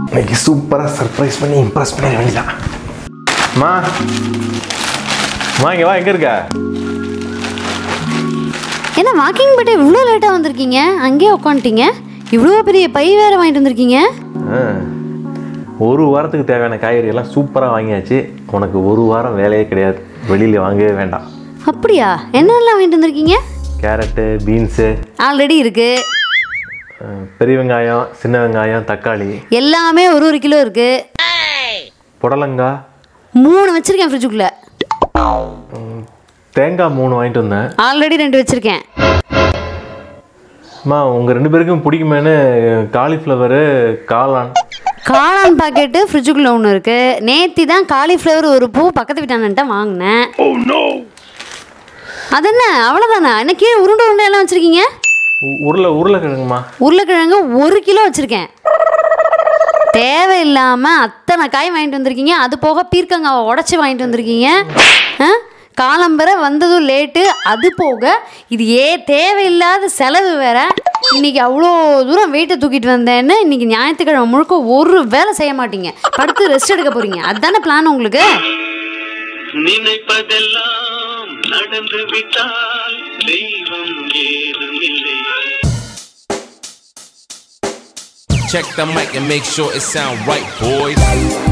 இன்னைக்கு சூப்பராக சர்ப்ரைஸ் பண்ணி இம்ப்ரெஸ் பண்ண வேண்டியதான் மா மா இங்கே வா எங்கே இருக்க என்ன வாக்கிங் போயிட்டு இவ்வளோ லேட்டாக வந்திருக்கீங்க அங்கேயே உட்காந்துட்டீங்க இவ்வளோ பெரிய பை வேற வாங்கிட்டு வந்திருக்கீங்க ஆ. ஒரு வாரத்துக்கு தேவையான காய்கறி எல்லாம் சூப்பராக வாங்கியாச்சு உனக்கு ஒரு வாரம் வேலையே கிடையாது வெளியில் வாங்கவே வேண்டாம் அப்படியா என்னெல்லாம் வாங்கிட்டு வந்திருக்கீங்க கேரட்டு பீன்ஸு ஆல்ரெடி இருக்கு பெரிய வெங்காயம் சின்ன வெங்காயம் தக்காளி எல்லாமே ஒரு ஒரு கிலோ இருக்கு புடலங்காய் மூணு வச்சிருக்கேன் ஃப்ரிட்ஜுக்குள்ள தேங்காய் மூணு வாங்கிட்டு வந்தேன் ஆல்ரெடி ரெண்டு வச்சிருக்கேன் அம்மா உங்கள் ரெண்டு பேருக்கும் பிடிக்குமேனு காலிஃப்ளவரு காளான் காளான் பாக்கெட்டு ஃப்ரிட்ஜுக்குள்ள ஒன்று இருக்கு நேத்தி தான் காலிஃப்ளவர் ஒரு பூ பக்கத்து வீட்டான்ட்ட வாங்கினேன் அது என்ன அவ்வளோதானா என்ன கீழே உருண்டை உருண்டை எல்லாம் வச்சிருக்கீங்க உ- உருளை உருளைக்கிழங்குமா உருளைக்கிழங்கு ஒரு கிலோ வச்சிருக்கேன் தேவையில்லாமல் அத்தனை காய் வாங்கிட்டு வந்திருக்கீங்க அது போக பீர்க்கங்காவை உடச்சி வாங்கிட்டு வந்திருக்கீங்க ஆ? காலம்பரை வந்ததும் லேட்டு அது போக இது ஏ தேவையில்லாத செலவு வேற இன்னைக்கு அவ்வளோ தூரம் வெயிட்டை தூக்கிட்டு வந்தேன்னு இன்னைக்கு ஞாயிற்றுக்கிழமை முழுக்க ஒரு வேலை செய்ய மாட்டீங்க படுத்து ரெஸ்ட் எடுக்க போறீங்க அதுதானே பிளான் உங்களுக்கு நினைப்பதெல்லாம் நடந்து விட்டால் தெய்வம் ஏதுமில்லை Check the mic and make sure it sound right, boys.